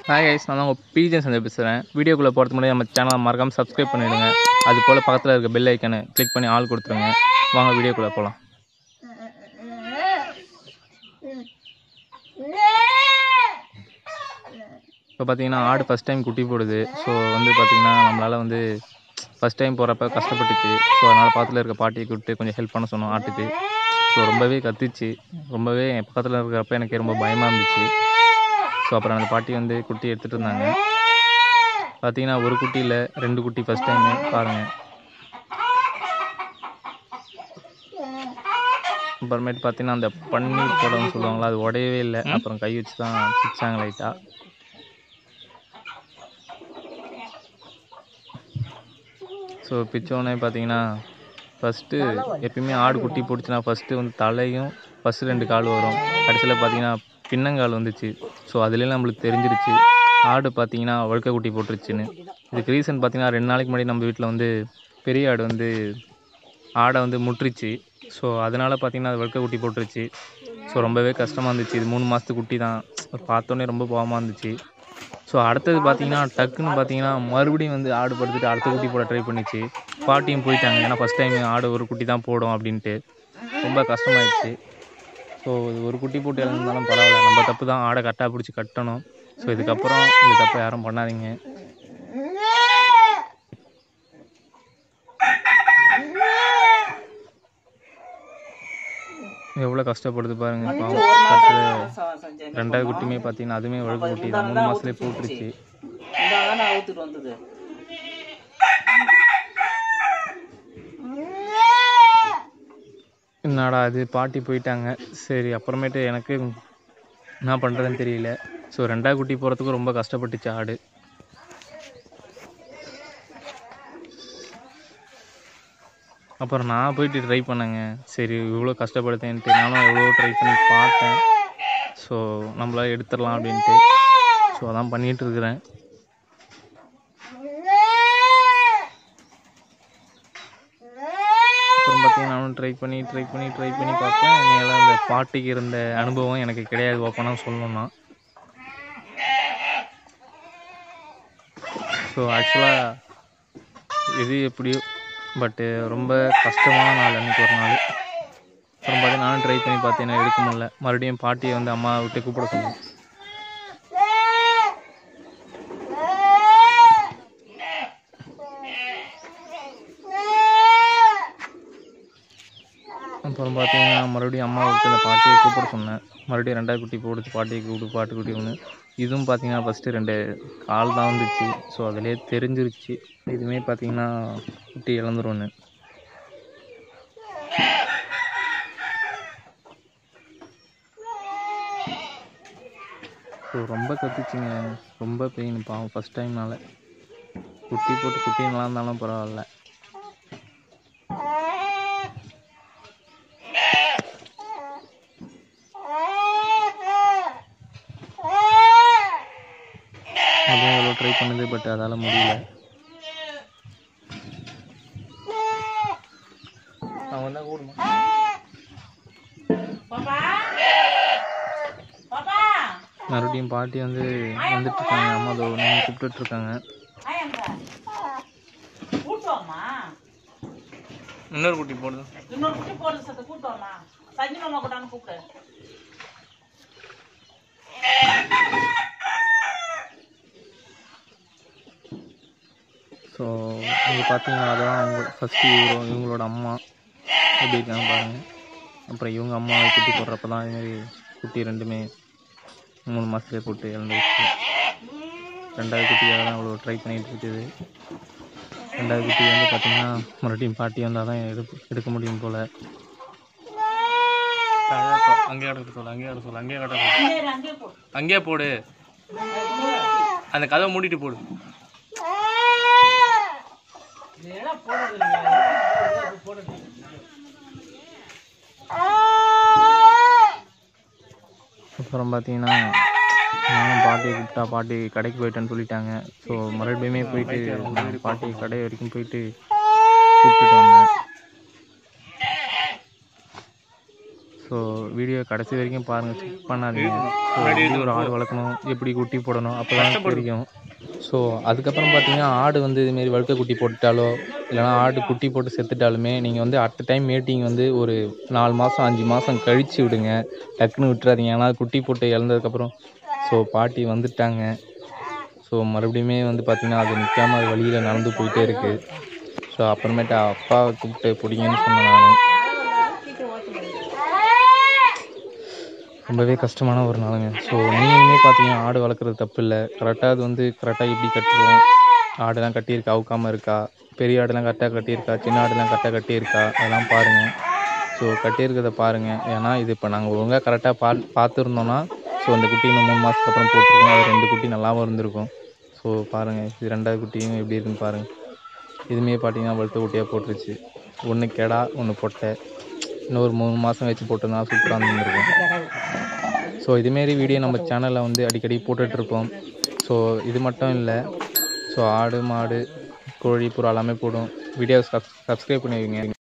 hi guys நான் உங்கள் pigeon சந்தை பேசுகிறேன் வீடியோக்குள்ளே போகிறதுக்கு முன்னாடி நம்ம சேனலை மறக்காமல் சப்ஸ்கிரைப் பண்ணிவிடுங்க அது போல் பக்கத்தில் இருக்க பெல் ஐக்கனை கிளிக் பண்ணி ஆள் கொடுத்துருங்க வாங்க வீடியோக்குள்ளே போகலாம் இப்போ பார்த்தீங்கன்னா ஆடு ஃபஸ்ட் டைம் குட்டி போடுது ஸோ வந்து பார்த்தீங்கன்னா நம்மளால் வந்து ஃபஸ்ட் டைம் போகிறப்ப கஷ்டப்பட்டுச்சு ஸோ அதனால் பக்கத்தில் இருக்க பாட்டியை கூப்பிட்டு கொஞ்சம் ஹெல்ப் பண்ண சொன்னோம் ஆட்டுக்கு ஸோ ரொம்பவே கத்துச்சு ரொம்பவே என் பக்கத்தில் இருக்கிறப்ப எனக்கு ரொம்ப பயமாக இருந்துச்சு ஸோ அப்புறம் அந்த பாட்டி வந்து குட்டி எடுத்துகிட்டு இருந்தாங்க பார்த்தீங்கன்னா ஒரு குட்டியில் ரெண்டு குட்டி ஃபஸ்ட் டைமு பாருங்கள் அப்புறமேட்டு பார்த்தீங்கன்னா அந்த பன்னீர் குடம்னு சொல்லுவாங்களா அது உடையவே இல்லை அப்புறம் கை வச்சு தான் பிடிச்சாங்க லைட்டாக ஸோ பிச்சோடனே பார்த்தீங்கன்னா ஃபஸ்ட்டு எப்பயுமே ஆடு குட்டி போட்டுச்சுன்னா ஃபஸ்ட்டு வந்து தலையும் ஃபஸ்ட்டு ரெண்டு கால் வரும் கடைசியில் பார்த்தீங்கன்னா பின்னங்கால் வந்துச்சு ஸோ அதுலேயே நம்மளுக்கு தெரிஞ்சிருச்சு ஆடு பார்த்தீங்கன்னா வழுக்க குட்டி போட்டுருச்சுன்னு இதுக்கு ரீசன் பார்த்தீங்கன்னா ரெண்டு நாளைக்கு முன்னாடி நம்ம வீட்டில் வந்து பெரிய ஆடு வந்து ஆடை வந்து முட்டுருச்சு ஸோ அதனால் பார்த்தீங்கன்னா அது வழுக்க குட்டி போட்டுருச்சு ஸோ ரொம்பவே கஷ்டமாக இருந்துச்சு இது மூணு மாதத்து குட்டி தான் பார்த்தோன்னே ரொம்ப பாவமாக இருந்துச்சு ஸோ அடுத்தது பார்த்தீங்கன்னா டக்குன்னு பார்த்தீங்கன்னா மறுபடியும் வந்து ஆடு படுத்துட்டு அடுத்த குட்டி போட ட்ரை பண்ணிச்சு பாட்டியும் போயிட்டாங்க ஏன்னா ஃபஸ்ட் டைம் ஆடு ஒரு குட்டி தான் போடும் அப்படின்ட்டு ரொம்ப கஷ்டமாயிடுச்சு ஸோ இது ஒரு குட்டி போட்டு இறந்தாலும் பரவாயில்ல நம்ம தப்பு தான் ஆடை கரெக்டாக பிடிச்சி கட்டணும் ஸோ இதுக்கப்புறம் இந்த தப்பை யாரும் பண்ணாதீங்க எவ்வளோ கஷ்டப்படுது பாருங்க பாவம் கட்டுறது ரெண்டாவது குட்டியுமே பார்த்தீங்கன்னா அதுவுமே வழுக்கு குட்டி தான் மூணு மாதத்துலேயே போட்டுருச்சு இந்தாங்க நான் ஊத்துட்டு வந்தது என்னடா அது பாட்டி போயிட்டாங்க சரி அப்புறமேட்டு எனக்கு என்ன பண்ணுறதுன்னு தெரியல ஸோ ரெண்டாவது குட்டி போகிறதுக்கும் ரொம்ப கஷ்டப்பட்டுச்சு ஆடு அப்புறம் நான் போயிட்டு ட்ரை பண்ணேங்க சரி இவ்வளோ கஷ்டப்படுத்தேன்ட்டு நானும் எவ்வளோ ட்ரை பண்ணி பார்த்தேன் ஸோ நம்மளால எடுத்துடலாம் அப்படின்ட்டு ஸோ அதான் பண்ணிகிட்டு இருக்கிறேன் அப்புறம் பார்த்தீங்கன்னா நானும் ட்ரை பண்ணி ட்ரை பண்ணி ட்ரை பண்ணி பார்த்தேன் என்னால் அந்த பாட்டிக்கு இருந்த அனுபவம் எனக்கு கிடையாது ஓப்பனாக சொல்லணும்னா ஸோ ஆக்சுவலாக எது எப்படியோ பட்டு ரொம்ப கஷ்டமான நாள் அன்றைக்கி ஒரு நாள் அப்புறம் பார்த்து நானும் ட்ரை பண்ணி பார்த்தேன் எனக்கு எடுக்க முடியல மறுபடியும் பாட்டியை வந்து அம்மா விட்டு கூப்பிட சொன்னேன் அப்புறம் பார்த்தீங்கன்னா மறுபடியும் அம்மா விட்டு அந்த பாட்டியை கூப்பிட சொன்னேன் மறுபடியும் ரெண்டாவது குட்டி போடுச்சு பாட்டியை கூப்பிடு பாட்டு குட்டி ஒன்று இதுவும் பார்த்தீங்கன்னா ஃபஸ்ட்டு ரெண்டு கால் தான் வந்துச்சு ஸோ அதிலே தெரிஞ்சிருச்சு இதுவுமே பார்த்தீங்கன்னா குட்டி இழந்துரும்னு ஸோ ரொம்ப கத்துச்சுங்க ரொம்ப பெயின் பாவம் ஃபஸ்ட் டைம்னால குட்டி போட்டு குட்டி நல்லா இருந்தாலும் பரவாயில்ல அதுவும் எவ்வளோ ட்ரை பண்ணுது பட் அதால் முடியல அவன் தான் கூடுமா பாப்பா பாப்பா மறுபடியும் பாட்டி வந்து வந்துட்டு இருக்காங்க அம்மா அதோ நீங்கள் கூப்பிட்டுட்டு இருக்காங்க ஆயங்க கூட்டோமா இன்னொரு குட்டி போடுது இன்னொரு குட்டி போடுற சத்த கூட்டோமா சஞ்சி மாமா கூட்டான்னு கூப்பிடு ஸோ இங்கே பார்த்தீங்கன்னா அதான் அவங்க ஃபஸ்ட்டு இவரோ இவங்களோட அம்மா எப்படி இருக்காங்க பாருங்கள் அப்புறம் இவங்க அம்மா குட்டி போடுறப்ப தான் இதுமாரி குட்டி ரெண்டுமே மூணு மாதத்துலேயே போட்டு இறந்துருச்சு ரெண்டாவது குட்டியாக தான் அவ்வளோ ட்ரை பண்ணிகிட்டு இருக்குது ரெண்டாவது குட்டி வந்து பார்த்திங்கன்னா மறுபடியும் பாட்டி வந்தால் தான் எடுக்க எடுக்க முடியும் போல் அங்கேயே கிடக்க சொல்லு அங்கேயே கிடக்க சொல்லு அங்கேயே கிடக்க சொல்லு சரி அங்கேயே போ அங்கேயே போடு அந்த கதவை மூடிட்டு போடு இதெல்லாம் போடுறது இல்லைங்க போடுறது அப்புறம் பார்த்தீங்கன்னா நானும் பாட்டியை கூப்பிட்டா பாட்டி கடைக்கு போயிட்டேன்னு சொல்லிட்டாங்க ஸோ மறுபடியுமே போயிட்டு நான் பாட்டி கடை வரைக்கும் போயிட்டு கூப்பிட்டுட்டு வந்தேன் ஸோ வீடியோ கடைசி வரைக்கும் பாருங்கள் செக் பண்ணாதீங்க ஸோ எப்படி ஒரு ஆடு வளர்க்கணும் எப்படி குட்டி போடணும் அப்போ தான் தெரியும் ஸோ அதுக்கப்புறம் பார்த்தீங்கன்னா ஆடு வந்து இதுமாரி வழுக்க குட்டி போட்டுட்டாலோ இல்லைனா ஆடு குட்டி போட்டு செத்துட்டாலுமே நீங்கள் வந்து அட் டைம் மீட்டிங் வந்து ஒரு நாலு மாதம் அஞ்சு மாதம் கழித்து விடுங்க டக்குன்னு விட்டுறாதீங்க ஏன்னா குட்டி போட்டு இழந்ததுக்கப்புறம் ஸோ பாட்டி வந்துட்டாங்க ஸோ மறுபடியுமே வந்து பார்த்திங்கன்னா அது நிற்காம அது வழியில் நடந்து போயிட்டே இருக்குது ஸோ அப்புறமேட்டு அப்பாவை கூப்பிட்டு பிடிங்கன்னு சொன்னேன் நான் ரொம்பவே கஷ்டமான ஒரு நாளுங்க ஸோ நீங்களுமே பார்த்தீங்கன்னா ஆடு வளர்க்குறது தப்பு இல்லை கரெக்டாக அது வந்து கரெக்டாக எப்படி கட்டுறோம் ஆடெல்லாம் கட்டியிருக்கா அவுக்காமல் இருக்கா பெரிய ஆடெல்லாம் கரெக்டாக கட்டியிருக்கா சின்ன ஆடெல்லாம் கரெக்டாக கட்டியிருக்கா அதெல்லாம் பாருங்கள் ஸோ கட்டியிருக்கிறத பாருங்கள் ஏன்னா இது இப்போ நாங்கள் ஒழுங்காக கரெக்டாக பா பார்த்துருந்தோன்னா ஸோ அந்த குட்டி இன்னும் மூணு மாதத்துக்கு அப்புறம் போட்டிருக்கோம் அது ரெண்டு குட்டி நல்லாவும் இருந்திருக்கும் ஸோ பாருங்கள் இது ரெண்டாவது குட்டியும் எப்படி இருக்குன்னு பாருங்கள் இதுமே பார்த்தீங்கன்னா வழுத்த குட்டியாக போட்டுருச்சு ஒன்று கெடா ஒன்று பொட்டை இன்னொரு மூணு மாதம் வச்சு போட்டிருந்தா சூப்பராக இருந்திருக்கும் ஸோ இதுமாரி வீடியோ நம்ம சேனலில் வந்து அடிக்கடி போட்டுட்ருப்போம் ஸோ இது மட்டும் இல்லை ஸோ ஆடு மாடு கோழி புறா எல்லாமே போடும் வீடியோ சப் சப்ஸ்கிரைப் பண்ணி வைங்க